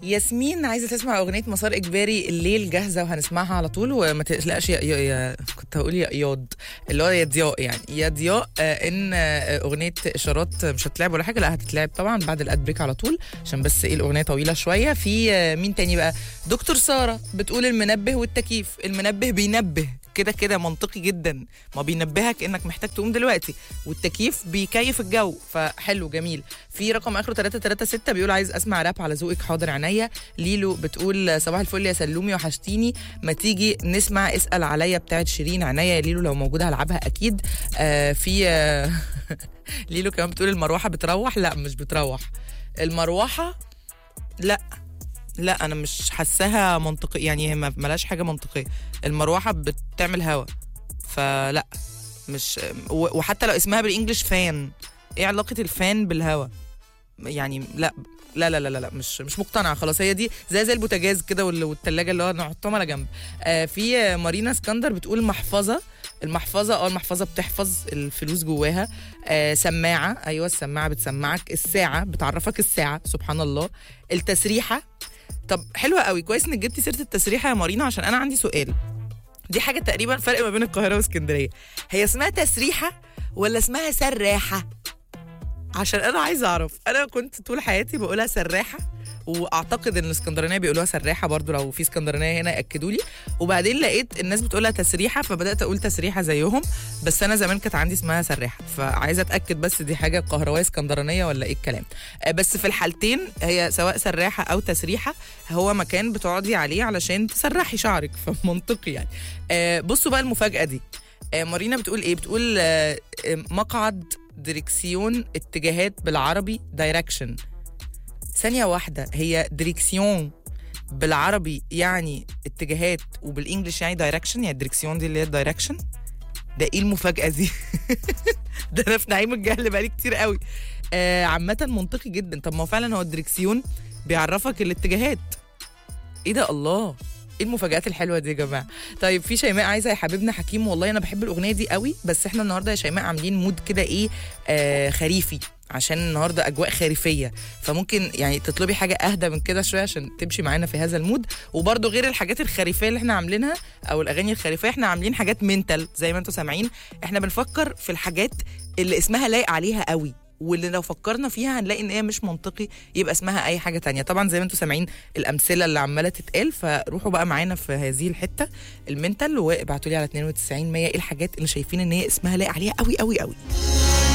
ياسمين عايزه تسمع اغنيه مسار اجباري الليل جاهزه وهنسمعها على طول وما تقلقش يا, يا, يا كنت هقول يا اياد اللي هو يا ضياء يعني يا ضياء آه ان آه اغنيه اشارات مش هتلعب ولا حاجه لا هتتلعب طبعا بعد الاد بريك على طول عشان بس ايه الاغنيه طويله شويه في آه مين تاني بقى دكتور ساره بتقول المنبه والتكييف المنبه بينبه كده كده منطقي جدا ما بينبهك انك محتاج تقوم دلوقتي والتكييف بيكيف الجو فحلو جميل في رقم اخره 336 بيقول عايز اسمع راب على ذوقك حاضر عينيا ليلو بتقول صباح الفل يا سلومي وحشتيني ما تيجي نسمع اسال عليا بتاعت شيرين عينيا يا ليلو لو موجوده هلعبها اكيد آه في آه ليلو كمان بتقول المروحه بتروح لا مش بتروح المروحه لا لا انا مش حاساها منطقي يعني هي ما- ملهاش حاجه منطقيه المروحه بتعمل هوا فلا مش و- وحتى لو اسمها بالانجلش فان ايه علاقه الفان بالهوا يعني لا لا لا لا لا, لا مش مش مقتنعه خلاص هي دي زي زي البوتاجاز كده وال- والتلاجه اللي هو نحطهم على جنب آه في آه، مارينا اسكندر بتقول محفظه المحفظه اه المحفظه بتحفظ الفلوس جواها آه سماعه ايوه السماعه بتسمعك الساعه بتعرفك الساعه سبحان الله التسريحه طب حلوه قوي كويس انك جبتي سيره التسريحه يا مارينا عشان انا عندي سؤال دي حاجه تقريبا فرق ما بين القاهره واسكندريه هي اسمها تسريحه ولا اسمها سراحه عشان انا عايزه اعرف انا كنت طول حياتي بقولها سراحه واعتقد ان الاسكندرانيه بيقولوها سراحه برضو لو في اسكندرانيه هنا ياكدوا لي وبعدين لقيت الناس بتقولها تسريحه فبدات اقول تسريحه زيهم بس انا زمان كانت عندي اسمها سراحه فعايزه اتاكد بس دي حاجه قهرويه اسكندرانيه ولا ايه الكلام آه، بس في الحالتين هي سواء سراحه او تسريحه هو مكان بتقعدي عليه علشان تسرحي شعرك فمنطقي يعني آه، بصوا بقى المفاجاه دي آه، مارينا بتقول ايه بتقول آه، آه، مقعد دريكسيون اتجاهات بالعربي دايركشن ثانية واحدة هي دريكسيون بالعربي يعني اتجاهات وبالانجلش يعني دايركشن يعني دريكسيون دي اللي هي الدايركشن ده ايه المفاجأة دي؟ ده انا في نعيم الجهل بقالي كتير قوي آه عامة منطقي جدا طب ما هو فعلا هو الدريكسيون بيعرفك الاتجاهات ايه ده الله ايه المفاجآت الحلوه دي يا جماعه طيب في شيماء عايزه يا حبيبنا حكيم والله انا بحب الاغنيه دي قوي بس احنا النهارده يا شيماء عاملين مود كده ايه آه خريفي عشان النهارده اجواء خريفيه فممكن يعني تطلبي حاجه اهدى من كده شويه عشان تمشي معانا في هذا المود وبرده غير الحاجات الخريفيه اللي احنا عاملينها او الاغاني الخريفيه احنا عاملين حاجات منتال زي ما انتم سامعين احنا بنفكر في الحاجات اللي اسمها لايق عليها قوي واللي لو فكرنا فيها هنلاقي ان هي مش منطقي يبقى اسمها اي حاجه تانية طبعا زي ما انتم سامعين الامثله اللي عماله تتقال فروحوا بقى معانا في هذه الحته المنتال وابعتوا لي على 92 100 ايه الحاجات اللي شايفين ان هي اسمها لايق عليها قوي قوي قوي